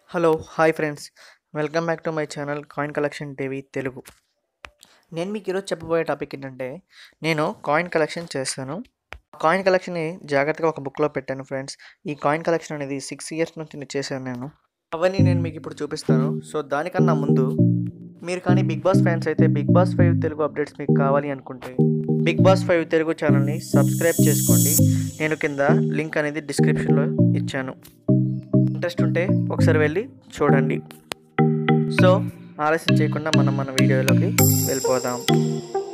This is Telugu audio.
hello hi friends welcome back to my channel coin collection TV Telugu నేను మీకు ఈరోజు చెప్పబోయే టాపిక్ ఏంటంటే నేను కాయిన్ కలెక్షన్ చేస్తాను కాయిన్ కలెక్షన్ని జాగ్రత్తగా ఒక బుక్లో పెట్టాను ఫ్రెండ్స్ ఈ కాయిన్ కలెక్షన్ అనేది సిక్స్ ఇయర్స్ నుంచి నేను చేశాను నేను అవన్నీ నేను మీకు ఇప్పుడు చూపిస్తాను సో దానికన్నా ముందు మీరు కానీ బిగ్ బాస్ ఫ్యాన్స్ అయితే big boss five Telugu updates మీకు కావాలి అనుకుంటే బిగ్ బాస్ ఫైవ్ తెలుగు ఛానల్ని సబ్స్క్రైబ్ చేసుకోండి నేను కింద లింక్ అనేది డిస్క్రిప్షన్లో ఇచ్చాను ఇంట్రెస్ట్ ఉంటే ఒకసారి వెళ్ళి చూడండి సో ఆలస్యం చేయకుండా మనం మన వీడియోలోకి వెళ్ళిపోదాం